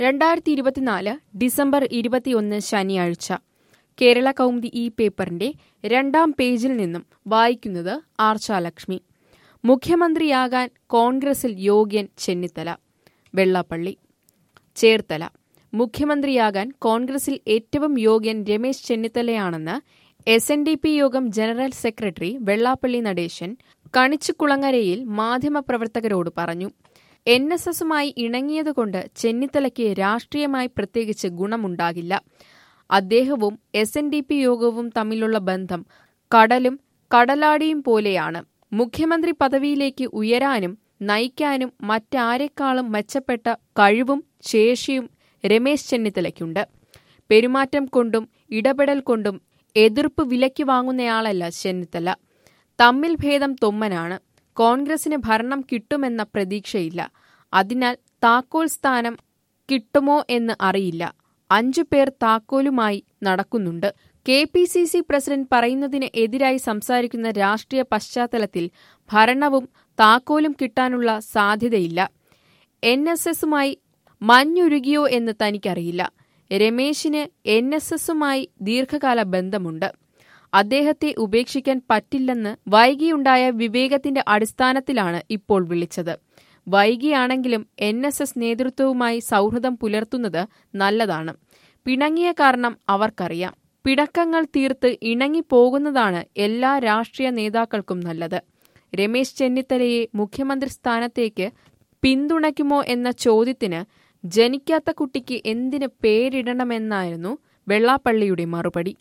രണ്ടായിരത്തി ഇരുപത്തിനാല് ഡിസംബർ ഇരുപത്തിയൊന്ന് ശനിയാഴ്ച കേരള കൗമുദി ഈ പേപ്പറിന്റെ രണ്ടാം പേജിൽ നിന്നും വായിക്കുന്നത് ആർച്ചാലക്ഷ്മി മുഖ്യമന്ത്രിയാകാൻ കോൺഗ്രസിൽ യോഗ്യൻ ചെന്നിത്തല വെള്ളാപ്പള്ളി ചേർത്തല മുഖ്യമന്ത്രിയാകാൻ കോൺഗ്രസിൽ ഏറ്റവും യോഗ്യൻ രമേശ് ചെന്നിത്തലയാണെന്ന് എസ് എൻ ഡി പി യോഗം ജനറൽ സെക്രട്ടറി വെള്ളാപ്പള്ളി നടേശൻ കണിച്ചുകുളങ്ങരയിൽ മാധ്യമപ്രവർത്തകരോട് പറഞ്ഞു എൻ എസ് എസുമായി ഇണങ്ങിയതുകൊണ്ട് ചെന്നിത്തലയ്ക്ക് രാഷ്ട്രീയമായി പ്രത്യേകിച്ച് ഗുണമുണ്ടാകില്ല അദ്ദേഹവും എസ് എൻ ഡി പി യോഗവും തമ്മിലുള്ള ബന്ധം കടലും കടലാടിയും പോലെയാണ് മുഖ്യമന്ത്രി പദവിയിലേക്ക് ഉയരാനും നയിക്കാനും മറ്റാരെക്കാളും മെച്ചപ്പെട്ട കഴിവും ശേഷിയും രമേശ് ചെന്നിത്തലയ്ക്കുണ്ട് പെരുമാറ്റം കൊണ്ടും ഇടപെടൽ കൊണ്ടും എതിർപ്പ് വിലയ്ക്ക് വാങ്ങുന്നയാളല്ല ചെന്നിത്തല തമ്മിൽ ഭേദം തൊമ്മനാണ് കോൺഗ്രസിന് ഭരണം കിട്ടുമെന്ന പ്രതീക്ഷയില്ല അതിനാൽ താക്കോൽ സ്ഥാനം കിട്ടുമോ എന്ന് അറിയില്ല അഞ്ചു പേർ താക്കോലുമായി നടക്കുന്നുണ്ട് K P C C president പറയുന്നതിന് എതിരായി സംസാരിക്കുന്ന രാഷ്ട്രീയ പശ്ചാത്തലത്തിൽ ഭരണവും താക്കോലും കിട്ടാനുള്ള സാധ്യതയില്ല എൻ എസ് എസുമായി മഞ്ഞുരുകിയോ എന്ന് തനിക്കറിയില്ല രമേശിന് എൻ എസ് എസുമായി ദീർഘകാല ബന്ധമുണ്ട് അദ്ദേഹത്തെ ഉപേക്ഷിക്കാൻ പറ്റില്ലെന്ന് വൈകിയുണ്ടായ വിവേകത്തിന്റെ അടിസ്ഥാനത്തിലാണ് ഇപ്പോൾ വിളിച്ചത് വൈകിയാണെങ്കിലും എൻ എസ് എസ് നേതൃത്വവുമായി സൗഹൃദം പുലർത്തുന്നത് നല്ലതാണ് പിണങ്ങിയ കാരണം അവർക്കറിയാം പിണക്കങ്ങൾ തീർത്ത് ഇണങ്ങിപ്പോകുന്നതാണ് എല്ലാ രാഷ്ട്രീയ നേതാക്കൾക്കും നല്ലത് രമേശ് ചെന്നിത്തലയെ മുഖ്യമന്ത്രി സ്ഥാനത്തേക്ക് പിന്തുണയ്ക്കുമോ എന്ന ചോദ്യത്തിന് ജനിക്കാത്ത കുട്ടിക്ക് എന്തിന് പേരിടണമെന്നായിരുന്നു വെള്ളാപ്പള്ളിയുടെ മറുപടി